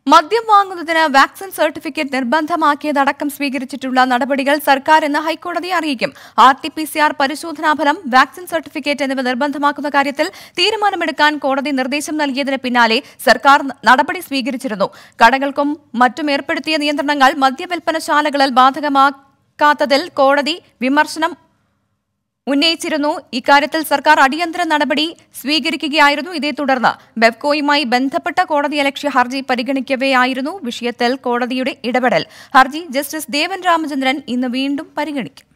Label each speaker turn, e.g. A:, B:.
A: മദ്യം വാങ്ങുന്നതിന് vaccine certificate നിർബന്ധമാക്കിയതടക്കം സ്വീകരിച്ചിട്ടുള്ള നടപടികൾ സർക്കാർ ഇന്ന് ഹൈക്കോടതിയെ അറിയിക്കും R T P C R പരിശോധനാ ഫലം വാക്സിൻ സർട്ടിഫിക്കറ്റ് എന്നിവ നിർബന്ധമാക്കുന്ന കാര്യത്തിൽ തീരുമാനമെടുക്കാൻ കോടതി നിർദ്ദേശം നൽകിയതിന് പിന്നാലെ സർക്കാർ നടപടി സ്വീകരിച്ചിരുന്നു കടകൾക്കും മറ്റും ഏർപ്പെടുത്തിയ നിയന്ത്രണങ്ങൾ മദ്യവിൽപ്പനശാലകളിൽ ബാധകമാക്കാത്തതിൽ കോടതി വിമർശനം ഉന്നയിച്ചിരുന്നു ഇക്കാര്യത്തിൽ സർക്കാർ അടിയന്തര നടപടി സ്വീകരിക്കുകയായിരുന്നു ഇതേ തുടർന്ന് ബെവ്കോയുമായി ബന്ധപ്പെട്ട കോടതിയലക്ഷ്യ ഹർജി പരിഗണിക്കവെയായിരുന്നു വിഷയത്തിൽ കോടതിയുടെ ഇടപെടൽ ഹർജി ജസ്റ്റിസ് ദേവൻ രാമചന്ദ്രൻ ഇന്ന് വീണ്ടും പരിഗണിക്കും